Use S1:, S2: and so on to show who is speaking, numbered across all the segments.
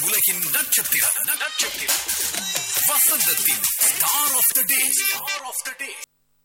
S1: உலகின் நட்சத்திரம் நட்சத்திரம் வசந்தத்தின் star of the day star of the day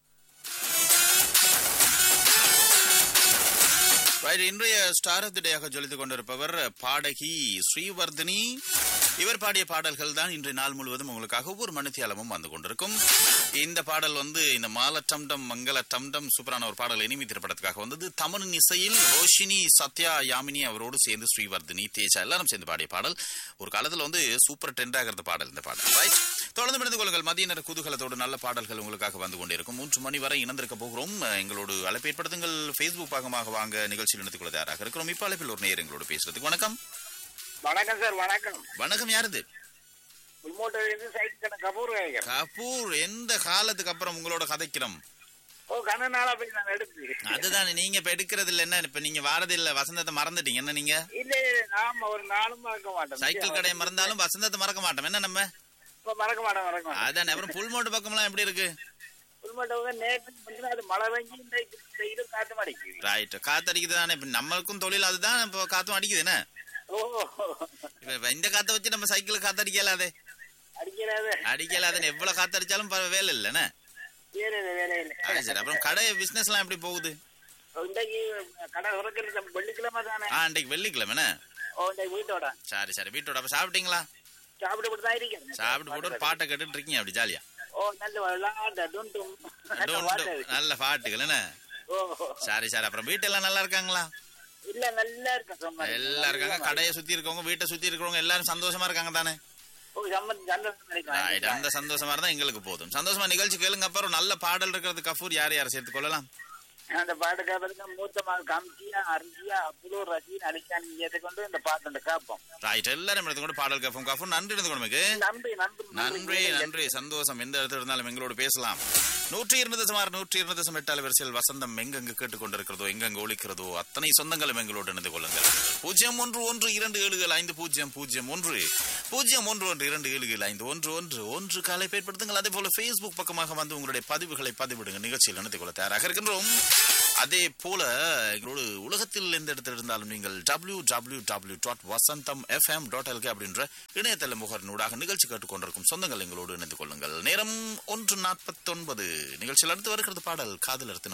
S2: Right, இன்றைய ஸ்டார் ஆஃப் தி டேயாக ஜொலித்துக் கொண்டிருப்பவர் பாடகி ஸ்ரீவர்தினி இவர் பாடிய பாடல்கள் தான் இன்றைய நாள் முழுவதும் உங்களுக்காக ஒவ்வொரு மணித்தியாலமும் வந்து கொண்டிருக்கும் இந்த பாடல் வந்து இந்த மால டம்டம் மங்கள டம்டம் சூப்பரான ஒரு பாடல் இனிமை திரைப்படத்துக்காக வந்தது தமிழ் இசையில் ரோஷினி சத்யா யாமினி அவரோடு சேர்ந்து ஸ்ரீவர்தினி தேஜா எல்லாரும் சேர்ந்து பாடிய பாடல் ஒரு காலத்துல வந்து சூப்பர் ட்ரெண்ட் ஆகிறது பாடல் இந்த பாடல் ரைட் தொடர்ந்து இணைந்து கொள்ளுங்கள் மதிய நேர குதூகலத்தோடு நல்ல பாடல்கள் உங்களுக்காக வந்து கொண்டிருக்கும் மூன்று மணி வரை இணைந்திருக்க போகிறோம் எங்களோடு அழைப்பு ஏற்படுத்துங்கள் ஃபேஸ்புக் பாகமாக வாங்க நிகழ்ச்சியில் இணைத்துக் கொள்ள தயாராக இருக்கிறோம் இப்ப அழைப்பில் ஒரு நேர் எங்களோடு பேசுறதுக்கு வணக்கம்
S3: வணக்கம் சார் வணக்கம்
S2: வணக்கம் யாருது
S3: உள்மோட்டிலிருந்து சைட் கணக்கு கபூர் கேட்கிறேன்
S2: கபூர் எந்த காலத்துக்கு அப்புறம் உங்களோட கதைக்கிறோம்
S3: ஓ கண்ண நாளா போய் நான் எடுத்து
S2: அதுதான் நீங்க இப்ப எடுக்கிறது இல்ல என்ன இப்ப நீங்க வாரது இல்ல வசந்தத்தை மறந்துட்டீங்க என்ன நீங்க
S3: இல்ல நாம ஒரு நாளும் மறக்க மாட்டோம்
S2: சைக்கிள் கடையை மறந்தாலும் வசந்தத்தை மறக்க மாட்டோம் என்ன நம்ம
S3: இப்ப மறக்க மாட்டோம் மறக்க மாட்டோம்
S2: அதான் அப்புறம் புல் மோட்டு பக்கம்லாம் எப்படி இருக்கு
S3: உள்மோட்டை வந்து நேற்று முந்தின அது மழை பெஞ்சு இந்த இந்த இது காத்து மாட்டேங்குது
S2: ரைட் காத்தடிக்குது தானே இப்ப நம்மளுக்கும் தொழில் அதுதான் இப்போ காத்தும் அடிக்குது என்ன
S3: ஓ
S2: இப்ப இப்ப இந்த காத்த வச்சு நம்ம சைக்கிள் காத்தடிக்கலாதே
S3: அடிக்கிறாது
S2: அடிக்கலாதுன்னு எவ்வளவு காத்தடிச்சாலும் பரவ- வேலை இல்லைண்ணே
S3: வேற இல்லை வேற இல்லை
S2: அது சரி அப்புறம் கடை பிசினஸ் எல்லாம் எப்படி போகுது
S3: இன்றைக்கு கடை உறக்கிறது நம்ம வெள்ளிக்கிழமை தானே
S2: ஆ இன்றைக்கு வெள்ளிக்கிழமைண்ணே
S3: ஓ இன்றைக்கு வீட்டோட
S2: சரி சரி வீட்டோட அப்ப சாப்பிட்டீங்களா
S3: சாப்பிட்டு போட்டு தான் இருக்கேன்
S2: சாப்பிட்டு போட்டு ஒரு பாட்டை கேட்டுட்டு இருக்கீங்க அப்படி ஜாலியா
S3: ஓ நல்ல விளாண்ட டுண்டும் நல்ல
S2: டோன்
S3: வாட்டை.
S2: டோன். நல்ல பாட்டுகள் என்ன
S3: ஓ
S2: சரி சரி அப்புறம் வீட்டெல்லாம் நல்லா இருக்காங்களா
S3: இல்ல நல்லா இருக்கேன் சொன்னா
S2: எல்லாம் இருக்காங்க கடையை சுத்தி இருக்கவங்க வீட்டை சுத்தி இருக்கிறவங்க எல்லாரும் சந்தோஷமா இருக்காங்க தானே
S3: ஓ சம்மந்தம் சந்தோஷம்
S2: Right,
S3: நினைக்கிறேன்
S2: அந்த சந்தோஷமா இருந்தா எங்களுக்கு போதும் சந்தோஷமா நிகழ்ச்சி கேளுங்க அப்புறம் நல்ல பாடல் இருக்கிறது கஃபூர் யார் யார் சேர்த்து கொள்ளலாம்
S3: அந்த பாட்டு கேட்பதுக்கு மூத்த மகள் கம்சியா அரிசியா அப்புலு ரசீன் அலிகான் இயத்தை கொண்டு இந்த பாட்டு அந்த கேட்போம்
S2: ரைட் எல்லாரும் எடுத்து கொண்டு பாடல் கஃபும் கஃபூர் நன்றி இருந்து கொண்டு
S3: நன்றி நன்றி
S2: நன்றி நன்றி சந்தோஷம் எந்த இடத்துல இருந்தாலும் எங்களோடு பேசலாம் நூற்றி இருபது சுமார் நூற்றி இருபது தசம் எட்டால் வரிசையில் வசந்தம் எங்கெங்கு கேட்டுக் கொண்டிருக்கிறதோ எங்கெங்கு ஒழிக்கிறதோ அத்தனை சொந்தங்களும் எங்களோடு இணைந்து கொள்ளுங்கள் பூஜ்ஜியம் ஒன்று ஒன்று இரண்டு ஏழுகள் ஐந்து பூஜ்ஜியம் பூஜ்ஜியம் ஒன்று பூஜ்ஜியம் ஒன்று ஒன்று இரண்டு ஏழுகள் ஐந்து ஒன்று ஒன்று ஒன்று காலை ஏற்படுத்துங்கள் அதே போல ஃபேஸ்புக் பக்கமாக வந்து உங்களுடைய பதிவுகளை பதிவிடுங்க நிகழ்ச்சியில் இணைந்து கொள்ள தயாராக இருக்கின்றோம் அதே போல எங்களோடு உலகத்தில் எந்த இடத்தில் இருந்தாலும் நீங்கள் W W W dot Vasantham F M dot L K அப்படின்ற இணையதள முகர்னூடாக நிகழ்ச்சி கேட்டுக்கொண்டிருக்கும் சொந்தங்கள் எங்களோடு இணைந்து கொள்ளுங்கள் நேரம் ஒன்று நாற்பத்தொன்பது நிகழ்ச்சியில் அடுத்து வருகிறது பாடல் காதலர் தினம்